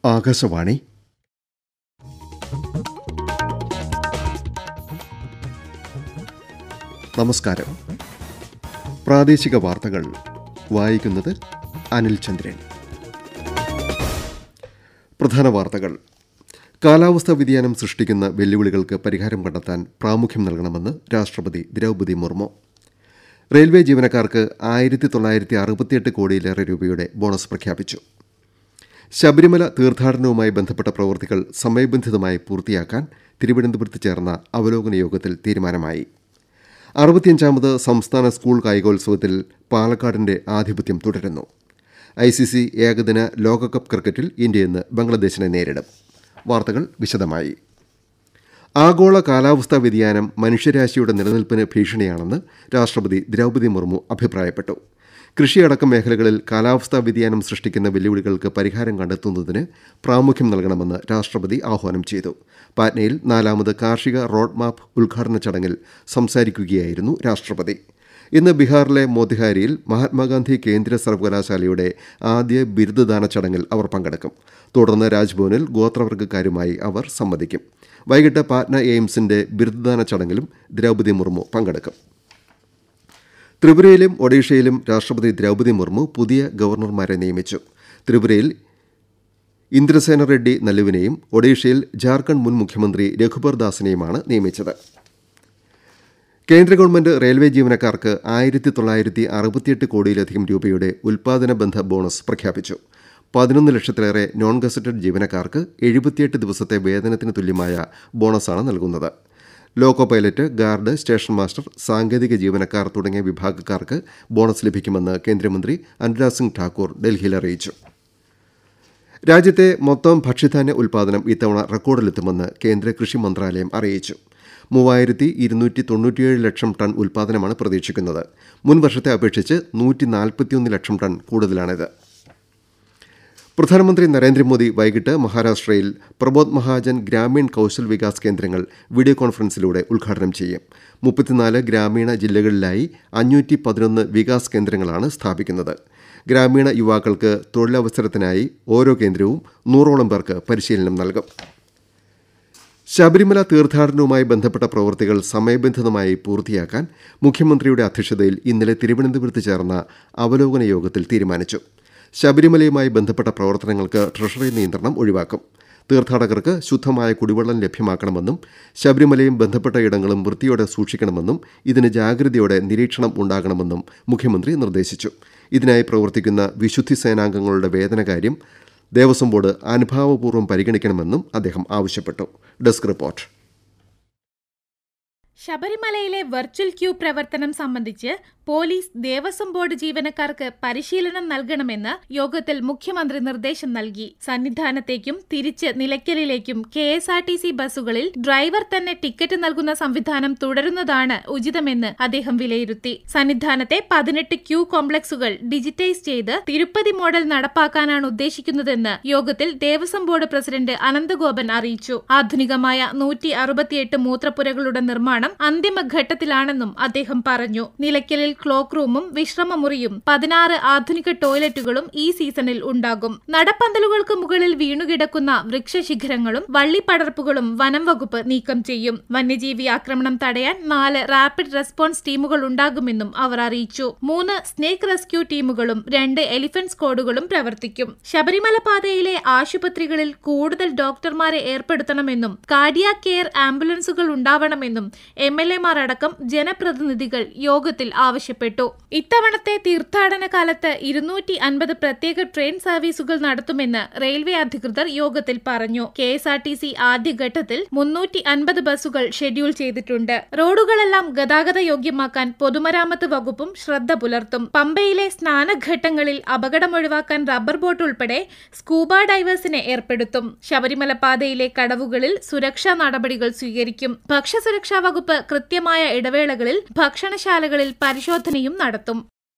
ആകാശവാണി നമസ്കാരം പ്രാദേശിക വാർത്തകൾ വായിക്കുന്നത് അനിൽ ചന്ദ്രൻ പ്രധാന വാർത്തകൾ കാലാവസ്ഥാ വ്യതിയാനം സൃഷ്ടിക്കുന്ന വെല്ലുവിളികൾക്ക് പരിഹാരം കണ്ടെത്താൻ പ്രാമുഖ്യം നൽകണമെന്ന് രാഷ്ട്രപതി ദ്രൗപദി മുർമു റെയിൽവേ ജീവനക്കാർക്ക് ആയിരത്തി തൊള്ളായിരത്തി അറുപത്തിയെട്ട് കോടിയിലേറെ രൂപയുടെ ബോണസ് പ്രഖ്യാപിച്ചു ശബരിമല തീർത്ഥാടനവുമായി ബന്ധപ്പെട്ട പ്രവൃത്തികൾ സമയബന്ധിതമായി പൂർത്തിയാക്കാൻ തിരുവനന്തപുരത്ത് ചേർന്ന അവലോകന യോഗത്തിൽ തീരുമാനമായി അറുപത്തിയഞ്ചാമത് സംസ്ഥാന സ്കൂൾ കായികോത്സവത്തിൽ പാലക്കാടിന്റെ ആധിപത്യം തുടരുന്നു ഐ സി സി ഏകദിന ലോകകപ്പ് ക്രിക്കറ്റിൽ ഇന്ത്യ ഇന്ന് ബംഗ്ലാദേശിനെ നേരിടും വാർത്തകൾ വിശദമായി ആഗോള കാലാവസ്ഥാ വ്യതിയാനം മനുഷ്യരാശിയുടെ നിലനിൽപ്പിന് ഭീഷണിയാണെന്ന് രാഷ്ട്രപതി ദ്രൗപദി മുർമു അഭിപ്രായപ്പെട്ടു കൃഷിയടക്കം മേഖലകളിൽ കാലാവസ്ഥാ വ്യതിയാനം സൃഷ്ടിക്കുന്ന വെല്ലുവിളികൾക്ക് പരിഹാരം കണ്ടെത്തുന്നതിന് പ്രാമുഖ്യം നൽകണമെന്ന് രാഷ്ട്രപതി ആഹ്വാനം ചെയ്തു പാറ്റ്നയിൽ നാലാമത് കാർഷിക റോഡ് മാപ്പ് ഉദ്ഘാടന ചടങ്ങിൽ സംസാരിക്കുകയായിരുന്നു രാഷ്ട്രപതി ഇന്ന് ബീഹാറിലെ മോത്തിഹാരിയിൽ മഹാത്മാഗാന്ധി കേന്ദ്ര സർവകലാശാലയുടെ ആദ്യ ബിരുദദാന ചടങ്ങിൽ അവർ പങ്കെടുക്കും തുടർന്ന് രാജ്ഭവനിൽ ഗോത്രവർഗ്ഗക്കാരുമായി അവർ സംവദിക്കും വൈകിട്ട് പാറ്റ്ന എയിംസിന്റെ ബിരുദദാന ചടങ്ങിലും ദ്രൗപദി മുർമു പങ്കെടുക്കും ത്രിപുരയിലും ഒഡീഷയിലും രാഷ്ട്രപതി ദ്രൗപദി മുർമു പുതിയ ഗവർണർമാരെ നിയമിച്ചു ത്രിപുരയിൽ ഇന്ദ്രസേന റെഡ്ഡി നല്ലുവിനെയും ഒഡീഷയിൽ ജാർഖണ്ഡ് മുൻ മുഖ്യമന്ത്രി രഘുബർ ദാസിനെയുമാണ് നിയമിച്ചത് കേന്ദ്ര ഗവൺമെന്റ് റെയിൽവേ ജീവനക്കാർക്ക് ആയിരത്തി തൊള്ളായിരത്തി അറുപത്തിയെട്ട് കോടിയിലധികം രൂപയുടെ ഉൽപാദന ബന്ധ ബോണസ് പ്രഖ്യാപിച്ചു പതിനൊന്ന് ലക്ഷത്തിലേറെ നോൺ ഗസറ്റഡ് ജീവനക്കാർക്ക് എഴുപത്തിയെട്ട് ദിവസത്തെ വേതനത്തിന് തുല്യമായ ബോണസാണ് നൽകുന്നത് loco pilot guard station master സാങ്കേതിക ജീവനക്കാർ തുടങ്ങിയ വിഭാഗക്കാർക്ക് ബോണസ് ലഭിക്കുമെന്ന് കേന്ദ്രമന്ത്രി അനുരാഗ് സിംഗ് ഠാക്കൂർ ഡൽഹിയിൽ അറിയിച്ചു രാജ്യത്തെ മൊത്തം ഭക്ഷ്യധാന്യ ഉൽപാദനം ഇത്തവണ റെക്കോർഡിലെത്തുമെന്ന് കേന്ദ്ര കൃഷി മന്ത്രാലയം അറിയിച്ചു മൂവായിരത്തി ഇരുന്നൂറ്റി തൊണ്ണൂറ്റിയേഴ് ലക്ഷം ടൺ ഉൽപാദനമാണ് പ്രതീക്ഷിക്കുന്നത് മുൻ വർഷത്തെ അപേക്ഷിച്ച് നൂറ്റി നാൽപ്പത്തിയൊന്ന് ലക്ഷം ടൺ കൂടുതലാണിത് പ്രധാനമന്ത്രി നരേന്ദ്രമോദി വൈകിട്ട് മഹാരാഷ്ട്രയിൽ പ്രബോധ് മഹാജൻ ഗ്രാമീൺ കൌശൽ വികാസ് കേന്ദ്രങ്ങൾ വീഡിയോ കോൺഫറൻസിലൂടെ ഉദ്ഘാടനം ചെയ്യും മുപ്പത്തിനാല് ഗ്രാമീണ ജില്ലകളിലായി അഞ്ഞൂറ്റി പതിനൊന്ന് വികാസ് കേന്ദ്രങ്ങളാണ് സ്ഥാപിക്കുന്നത് ഗ്രാമീണ യുവാക്കൾക്ക് തൊഴിലവസരത്തിനായി ഓരോ കേന്ദ്രവും നൂറോളം പേർക്ക് പരിശീലനം നൽകും ശബരിമല തീർത്ഥാടനവുമായി ബന്ധപ്പെട്ട പ്രവൃത്തികൾ സമയബന്ധിതമായി പൂർത്തിയാക്കാൻ മുഖ്യമന്ത്രിയുടെ അധ്യക്ഷതയിൽ ഇന്നലെ തിരുവനന്തപുരത്ത് ചേർന്ന അവലോകന യോഗത്തിൽ തീരുമാനിച്ചു ശബരിമലയുമായി ബന്ധപ്പെട്ട പ്രവർത്തനങ്ങൾക്ക് ട്രഷറി നിയന്ത്രണം ഒഴിവാക്കും തീർത്ഥാടകർക്ക് ശുദ്ധമായ കുടിവെള്ളം ലഭ്യമാക്കണമെന്നും ശബരിമലയും ബന്ധപ്പെട്ട ഇടങ്ങളും വൃത്തിയോടെ സൂക്ഷിക്കണമെന്നും ഇതിന് ജാഗ്രതയോടെ നിരീക്ഷണം ഉണ്ടാകണമെന്നും മുഖ്യമന്ത്രി നിർദ്ദേശിച്ചു ഇതിനായി പ്രവർത്തിക്കുന്ന വിശുദ്ധി സേനാംഗങ്ങളുടെ വേതനകാര്യം ദേവസ്വം ബോർഡ് അനുഭാവപൂർവ്വം പരിഗണിക്കണമെന്നും അദ്ദേഹം ആവശ്യപ്പെട്ടു ഡെസ്ക് റിപ്പോർട്ട് ശബരിമലയിലെ വെർച്വൽ ക്യൂ പ്രവർത്തനം സംബന്ധിച്ച് പോലീസ് ദേവസ്വം ബോർഡ് ജീവനക്കാർക്ക് പരിശീലനം നൽകണമെന്ന് യോഗത്തിൽ മുഖ്യമന്ത്രി നിർദ്ദേശം നൽകി സന്നിധാനത്തേക്കും തിരിച്ച് നിലയ്ക്കലിലേക്കും K S R T C ബസ്സുകളിൽ ഡ്രൈവർ തന്നെ ടിക്കറ്റ് നൽകുന്ന സംവിധാനം തുടരുന്നതാണ് ഉചിതമെന്ന് അദ്ദേഹം വിലയിരുത്തി സന്നിധാനത്തെ പതിനെട്ട് ക്യൂ കോംപ്ലക്സുകൾ ഡിജിറ്റൈസ് ചെയ്ത് തിരുപ്പതി മോഡൽ നടപ്പാക്കാനാണ് ഉദ്ദേശിക്കുന്നതെന്ന് യോഗത്തിൽ ദേവസ്വം ബോർഡ് പ്രസിഡന്റ് അനന്തഗോപൻ അറിയിച്ചു ആധുനികമായ നൂറ്റി അറുപത്തിയെട്ട് മൂത്രപ്പുരകളുടെ നിർമ്മാണം അന്തിമഘട്ടത്തിലാണെന്നും അദ്ദേഹം പറഞ്ഞു നിലയ്ക്കലിൽ ക്ലോക്ക് റൂമും വിശ്രമമുറിയും പതിനാറ് ആധുനിക ടോയ്ലറ്റുകളും ഈ സീസണിൽ ഉണ്ടാകും നടപ്പന്തലുകൾക്ക് മുകളിൽ വീണുകിടക്കുന്ന വൃക്ഷശിഖരങ്ങളും വള്ളിപ്പടർപ്പുകളും വനം വകുപ്പ് നീക്കം ചെയ്യും വന്യജീവി ആക്രമണം തടയാൻ നാല് റാപ്പിഡ് റെസ്പോൺസ് ടീമുകൾ ഉണ്ടാകുമെന്നും അവർ അറിയിച്ചു മൂന്ന് സ്നേക്ക് റെസ്ക്യൂ ടീമുകളും രണ്ട് എലിഫന്റ് സ്ക്വാഡുകളും പ്രവർത്തിക്കും ശബരിമല പാതയിലെ ആശുപത്രികളിൽ കൂടുതൽ ഡോക്ടർമാരെ ഏർപ്പെടുത്തണമെന്നും കാർഡിയാ കെയർ ആംബുലൻസുകൾ ഉണ്ടാവണമെന്നും എം എൽ എമാർ അടക്കം ജനപ്രതിനിധികൾ യോഗത്തിൽ ആവശ്യപ്പെട്ടു ഇത്തവണത്തെ തീർത്ഥാടന കാലത്ത് ഇരുന്നൂറ്റി അൻപത് പ്രത്യേക ട്രെയിൻ സർവീസുകൾ നടത്തുമെന്ന് റെയിൽവേ അധികൃതർ യോഗത്തിൽ പറഞ്ഞു K S R T C ആദ്യഘട്ടത്തിൽ മുന്നൂറ്റി അൻപത് ബസ്സുകൾ ഷെഡ്യൂൾ ചെയ്തിട്ടുണ്ട് റോഡുകളെല്ലാം ഗതാഗത യോഗ്യമാക്കാൻ പൊതുമരാമത്ത് വകുപ്പും ശ്രദ്ധ പുലർത്തും പമ്പയിലെ സ്നാനഘട്ടങ്ങളിൽ അപകടമൊഴിവാക്കാൻ റബ്ബർ ബോട്ട് ഉൾപ്പെടെ സ്കൂബ ഡൈവേഴ്സിനെ ഏർപ്പെടുത്തും ശബരിമല പാതയിലെ കടവുകളിൽ സുരക്ഷാ നടപടികൾ സ്വീകരിക്കും ഭക്ഷ്യസുരക്ഷാ വകുപ്പ് കൃത്യമായ ഇടവേളകളിൽ ഭക്ഷണശാലകളിൽ പരിശോധനയും നടത്തും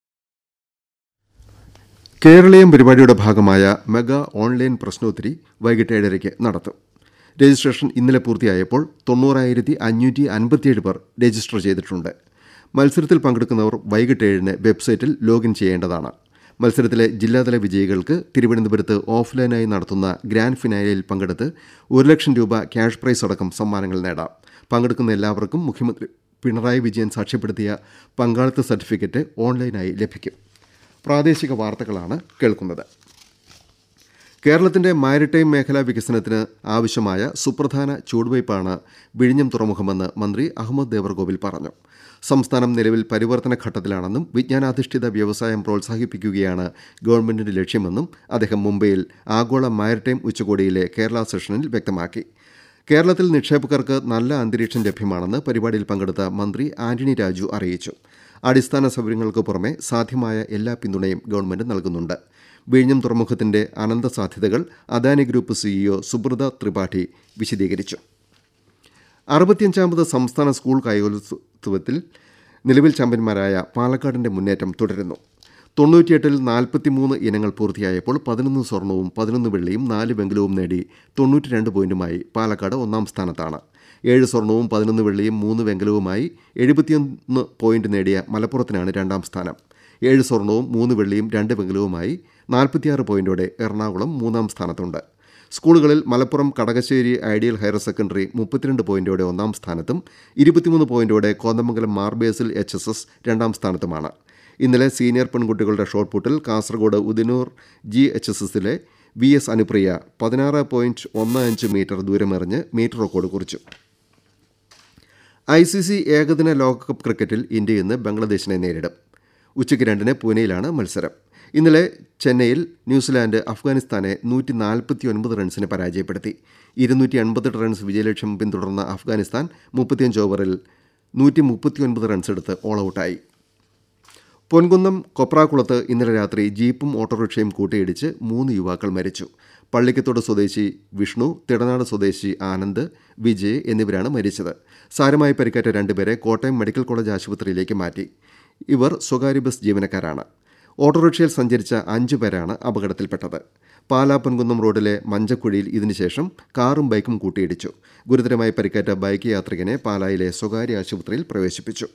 കേരളീയം പരിപാടിയുടെ ഭാഗമായ മെഗാ ഓൺലൈൻ പ്രശ്നോത്തരി വൈകിട്ട് ഏഴരയ്ക്ക് നടത്തും രജിസ്ട്രേഷൻ ഇന്നലെ പൂർത്തിയായപ്പോൾ തൊണ്ണൂറായിരത്തി അഞ്ഞൂറ്റി അൻപത്തിയേഴ് പേർ രജിസ്റ്റർ ചെയ്തിട്ടുണ്ട് മത്സരത്തിൽ പങ്കെടുക്കുന്നവർ വൈകിട്ട് ഏഴിന് വെബ്സൈറ്റിൽ ലോഗിൻ ചെയ്യേണ്ടതാണ് മത്സരത്തിലെ ജില്ലാതല വിജയികൾക്ക് തിരുവനന്തപുരത്ത് ഓഫ്ലൈനായി നടത്തുന്ന ഗ്രാൻഡ് ഫിനാലയിൽ പങ്കെടുത്ത് ഒരു ലക്ഷം രൂപ ക്യാഷ് പ്രൈസ് അടക്കം സമ്മാനങ്ങൾ നേടാം പങ്കെടുക്കുന്ന എല്ലാവർക്കും മുഖ്യമന്ത്രി പിണറായി വിജയൻ സാക്ഷ്യപ്പെടുത്തിയ പങ്കാളിത്ത സർട്ടിഫിക്കറ്റ് ഓൺലൈനായി ലഭിക്കും പ്രാദേശിക വാർത്തകളാണ് കേൾക്കുന്നത് കേരളത്തിന്റെ മാരിടൈം മേഖലാ വികസനത്തിന് ആവശ്യമായ സുപ്രധാന ചുവടുവയ്പ്പാണ് വിഴിഞ്ഞം തുറമുഖമെന്ന് മന്ത്രി അഹമ്മദ് ദേവർകോവിൽ പറഞ്ഞു സംസ്ഥാനം നിലവിൽ പരിവർത്തന ഘട്ടത്തിലാണെന്നും വിജ്ഞാനാധിഷ്ഠിത വ്യവസായം പ്രോത്സാഹിപ്പിക്കുകയാണ് ഗവൺമെന്റിന്റെ ലക്ഷ്യമെന്നും അദ്ദേഹം മുംബൈയിൽ ആഗോള മാരിടൈം ഉച്ചകോടിയിലെ കേരള സെഷനിൽ വ്യക്തമാക്കി കേരളത്തിൽ നിക്ഷേപകർക്ക് നല്ല അന്തരീക്ഷം ലഭ്യമാണെന്ന് പരിപാടിയിൽ പങ്കെടുത്ത മന്ത്രി ആന്റണി രാജു അറിയിച്ചു അടിസ്ഥാന സൗകര്യങ്ങൾക്ക് പുറമെ സാധ്യമായ എല്ലാ പിന്തുണയും ഗവൺമെന്റ് നൽകുന്നുണ്ട് വിഴിഞ്ഞം തുറമുഖത്തിന്റെ അനന്ത സാധ്യതകൾ അദാനി ഗ്രൂപ്പ് സിഇഒ സുബ്രത ത്രിപാഠി വിശദീകരിച്ചു അറുപത്തിയഞ്ചാമത് സംസ്ഥാന സ്കൂൾ കായികോത്സവത്തിൽ നിലവിൽ ചാമ്പ്യന്മാരായ പാലക്കാടിന്റെ മുന്നേറ്റം തുടരുന്നു തൊണ്ണൂറ്റിയെട്ടിൽ നാൽപ്പത്തിമൂന്ന് ഇനങ്ങൾ പൂർത്തിയായപ്പോൾ പതിനൊന്ന് സ്വർണവും പതിനൊന്ന് വെള്ളിയും നാല് വെങ്കലവും നേടി തൊണ്ണൂറ്റിരണ്ട് പോയിന്റുമായി പാലക്കാട് ഒന്നാം സ്ഥാനത്താണ് ഏഴ് സ്വർണവും പതിനൊന്ന് വെള്ളിയും മൂന്ന് വെങ്കലവുമായി എഴുപത്തിയൊന്ന് പോയിന്റ് നേടിയ മലപ്പുറത്തിനാണ് രണ്ടാം സ്ഥാനം ഏഴ് സ്വർണവും മൂന്ന് വെള്ളിയും രണ്ട് വെങ്കലവുമായി നാൽപ്പത്തിയാറ് പോയിന്റോടെ എറണാകുളം മൂന്നാം സ്ഥാനത്തുണ്ട് സ്കൂളുകളിൽ Malappuram Kadakassery ideal higher secondary മുപ്പത്തിരണ്ട് പോയിന്റോടെ ഒന്നാം സ്ഥാനത്തും ഇരുപത്തിമൂന്ന് പോയിന്റോടെ Kothamangalam Mar Basil H S S രണ്ടാം സ്ഥാനത്തുമാണ് ഇന്നലെ സീനിയർ പെൺകുട്ടികളുടെ ഷോട്ട് പുട്ടിൽ Kasaragod Udinur G H S എസിലെ വി എസ് അനുപ്രിയ പതിനാറ് പോയിന്റ് ഒന്ന് അഞ്ച് മീറ്റർ ദൂരമെറിഞ്ഞ് മീറ്റർ റെക്കോർഡ് കുറിച്ചു ഐ സി സി ഏകദിന ലോകകപ്പ് ക്രിക്കറ്റിൽ ഇന്ത്യ ഇന്ന് ബംഗ്ലാദേശിനെ നേരിടും ഉച്ചയ്ക്ക് രണ്ടിന് പൂനെയിലാണ് മത്സരം ഇന്നലെ ചെന്നൈയിൽ ന്യൂസിലാൻഡ് അഫ്ഗാനിസ്ഥാനെ നൂറ്റി നാൽപ്പത്തി ഒൻപത് റൺസിന് പരാജയപ്പെടുത്തി ഇരുന്നൂറ്റി എൺപത്തെട്ട് റൺസ് വിജയലക്ഷ്യം പിന്തുടർന്ന അഫ്ഗാനിസ്ഥാൻ മുപ്പത്തിയഞ്ച് ഓവറിൽ നൂറ്റി മുപ്പത്തിയൊൻപത് റൺസ് എടുത്ത് ഓൾ ഔട്ടായി പൊൻകുന്നം കൊപ്രാക്കുളത്ത് ഇന്നലെ രാത്രി ജീപ്പും ഓട്ടോറിക്ഷയും കൂട്ടിയിടിച്ച് മൂന്ന് യുവാക്കൾ മരിച്ചു പള്ളിക്കത്തോട് സ്വദേശി വിഷ്ണു തിടനാട് സ്വദേശി ആനന്ദ് വിജയ് എന്നിവരാണ് മരിച്ചത് സാരമായി പരിക്കേറ്റ രണ്ടുപേരെ കോട്ടയം മെഡിക്കൽ കോളേജ് ആശുപത്രിയിലേക്ക് മാറ്റി ഇവർ സ്വകാര്യ ബസ് ജീവനക്കാരാണ് ഓട്ടോറിക്ഷയിൽ സഞ്ചരിച്ച അഞ്ചു പേരാണ് അപകടത്തിൽപ്പെട്ടത് പാലാ പൊൻകുന്നം റോഡിലെ മഞ്ചക്കുഴിയിൽ ഇതിനുശേഷം കാറും ബൈക്കും കൂട്ടിയിടിച്ചു ഗുരുതരമായി പരിക്കേറ്റ ബൈക്ക് യാത്രികനെ പാലായിലെ സ്വകാര്യ ആശുപത്രിയിൽ പ്രവേശിപ്പിച്ചു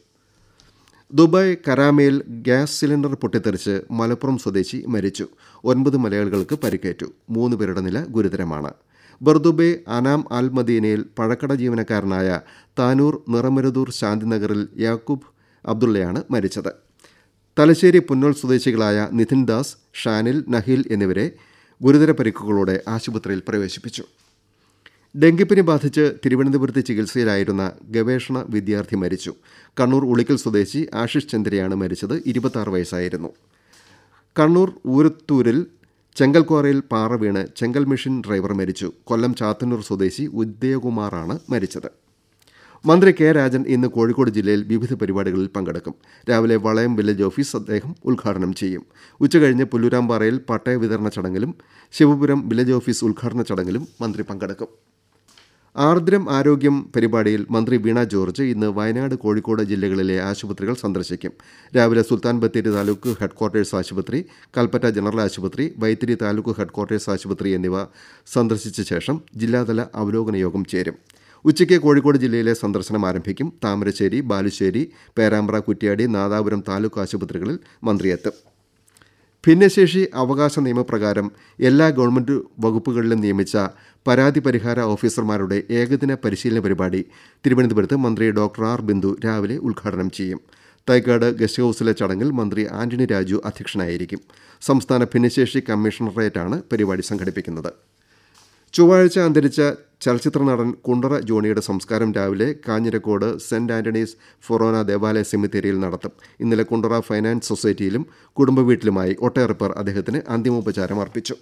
ദുബായ് കരാമയിൽ ഗ്യാസ് സിലിണ്ടർ പൊട്ടിത്തെറിച്ച് മലപ്പുറം സ്വദേശി മരിച്ചു ഒൻപത് മലയാളികൾക്ക് പരിക്കേറ്റു മൂന്ന് പേരുടെ നില ഗുരുതരമാണ് ബർദുബെ അനാം അൽ മദീനയിൽ പഴക്കട ജീവനക്കാരനായ താനൂർ നിറമരുദൂർ ശാന്തിനഗറിൽ യാക്കൂബ് അബ്ദുള്ളയാണ് മരിച്ചത് തലശ്ശേരി പുന്നോൾ സ്വദേശികളായ നിതിൻ ദാസ് ഷാനിൽ നഹീൽ എന്നിവരെ ഗുരുതര പരിക്കുകളോടെ ആശുപത്രിയിൽ പ്രവേശിപ്പിച്ചു ഡെങ്കിപ്പനി ബാധിച്ച് തിരുവനന്തപുരത്ത് ചികിത്സയിലായിരുന്ന ഗവേഷണ വിദ്യാർത്ഥി മരിച്ചു കണ്ണൂർ ഉളിക്കൽ സ്വദേശി ആഷിഷ് ചന്ദ്രയാണ് മരിച്ചത് ഇരുപത്തി വയസ്സായിരുന്നു കണ്ണൂർ ഊരത്തൂരിൽ ചെങ്കൽക്വാറയിൽ പാറ വീണ് ചെങ്കൽ മെഷീൻ ഡ്രൈവർ മരിച്ചു കൊല്ലം ചാത്തന്നൂർ സ്വദേശി ഉദയകുമാറാണ് മരിച്ചത് മന്ത്രി കെ രാജൻ ഇന്ന് കോഴിക്കോട് ജില്ലയിൽ വിവിധ പരിപാടികളിൽ പങ്കെടുക്കും രാവിലെ വളയം വില്ലേജ് ഓഫീസ് അദ്ദേഹം ഉദ്ഘാടനം ചെയ്യും ഉച്ചകഴിഞ്ഞ് പുല്ലൂരാമ്പാറയിൽ പട്ടയ വിതരണ ചടങ്ങിലും ശിവപുരം വില്ലേജ് ഓഫീസ് ഉദ്ഘാടന ചടങ്ങിലും മന്ത്രി പങ്കെടുക്കും ആർദ്രം ആരോഗ്യം പരിപാടിയിൽ മന്ത്രി വീണ ജോർജ് ഇന്ന് വയനാട് കോഴിക്കോട് ജില്ലകളിലെ ആശുപത്രികൾ സന്ദർശിക്കും രാവിലെ സുൽത്താൻ ബത്തേരി താലൂക്ക് ഹെഡ്ക്വാർട്ടേഴ്സ് ആശുപത്രി കൽപ്പറ്റ ജനറൽ ആശുപത്രി വൈത്തിരി താലൂക്ക് ഹെഡ്ക്വാർട്ടേഴ്സ് ആശുപത്രി എന്നിവ സന്ദർശിച്ച ശേഷം ജില്ലാതല അവലോകന യോഗം ചേരും ഉച്ചയ്ക്ക് കോഴിക്കോട് ജില്ലയിലെ സന്ദർശനം ആരംഭിക്കും താമരശ്ശേരി ബാലുശ്ശേരി പേരാമ്പ്ര കുറ്റ്യാടി നാദാപുരം താലൂക്ക് ആശുപത്രികളിൽ മന്ത്രി എത്തും ഭിന്നശേഷി അവകാശ നിയമപ്രകാരം എല്ലാ ഗവൺമെന്റ് വകുപ്പുകളിലും നിയമിച്ച പരാതി പരിഹാര ഓഫീസർമാരുടെ ഏകദിന പരിശീലന പരിപാടി തിരുവനന്തപുരത്ത് മന്ത്രി ഡോക്ടർ ആർ ബിന്ദു രാവിലെ ഉദ്ഘാടനം ചെയ്യും തൈക്കാട് ഗസ്റ്റ് ഹൌസിലെ ചടങ്ങിൽ മന്ത്രി ആന്റണി രാജു അധ്യക്ഷനായിരിക്കും സംസ്ഥാന ഭിന്നശേഷി കമ്മീഷണറേറ്റാണ് പരിപാടി സംഘടിപ്പിക്കുന്നത് ചൊവ്വാഴ്ച അന്തരിച്ച ചലച്ചിത്ര നടൻ കുണ്ടറ ജോണിയുടെ സംസ്കാരം രാവിലെ കാഞ്ഞിരക്കോട് സെന്റ് ആന്റണീസ് ഫൊറോന ദേവാലയ സെമിത്തേരിയിൽ നടത്തും ഇന്നലെ കുണ്ടറ ഫൈനാൻസ് സൊസൈറ്റിയിലും കുടുംബ വീട്ടിലുമായി ഒട്ടേറെ പേർ അദ്ദേഹത്തിന് അന്തിമോപചാരം അർപ്പിച്ചു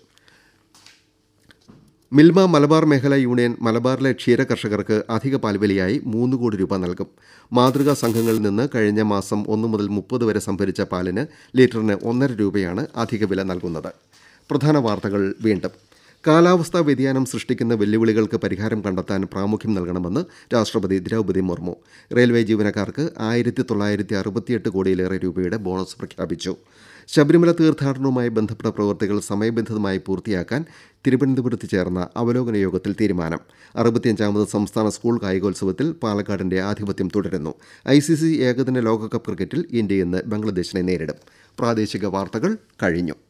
മിൽമ മലബാർ മേഖലാ യൂണിയൻ മലബാറിലെ ക്ഷീര കർഷകർക്ക് അധിക പാൽവിലയായി മൂന്ന് കോടി രൂപ നൽകും മാതൃകാ സംഘങ്ങളിൽ നിന്ന് കഴിഞ്ഞ മാസം ഒന്ന് മുതൽ മുപ്പത് വരെ സംഭരിച്ച പാലിന് ലിറ്ററിന് ഒന്നര രൂപയാണ് അധിക വില നൽകുന്നത് പ്രധാന വാർത്തകൾ വീണ്ടും കാലാവസ്ഥാ വ്യതിയാനം സൃഷ്ടിക്കുന്ന വെല്ലുവിളികൾക്ക് പരിഹാരം കണ്ടെത്താൻ പ്രാമുഖ്യം നൽകണമെന്ന് രാഷ്ട്രപതി ദ്രൗപദി മുർമു റെയിൽവേ ജീവനക്കാർക്ക് ആയിരത്തി തൊള്ളായിരത്തി അറുപത്തിയെട്ട് കോടിയിലേറെ രൂപയുടെ ബോണസ് പ്രഖ്യാപിച്ചു ശബരിമല തീർത്ഥാടനവുമായി ബന്ധപ്പെട്ട പ്രവൃത്തികൾ സമയബന്ധിതമായി പൂർത്തിയാക്കാൻ തിരുവനന്തപുരത്ത് ചേർന്ന അവലോകന യോഗത്തിൽ തീരുമാനം അറുപത്തിയഞ്ചാമത് സംസ്ഥാന സ്കൂൾ കായികോത്സവത്തിൽ പാലക്കാടിന്റെ ആധിപത്യം തുടരുന്നു ഐ സി സി ഏകദിന ലോകകപ്പ് ക്രിക്കറ്റിൽ ഇന്ത്യ ഇന്ന് ബംഗ്ലാദേശിനെ നേരിടും പ്രാദേശിക വാർത്തകൾ കഴിഞ്ഞു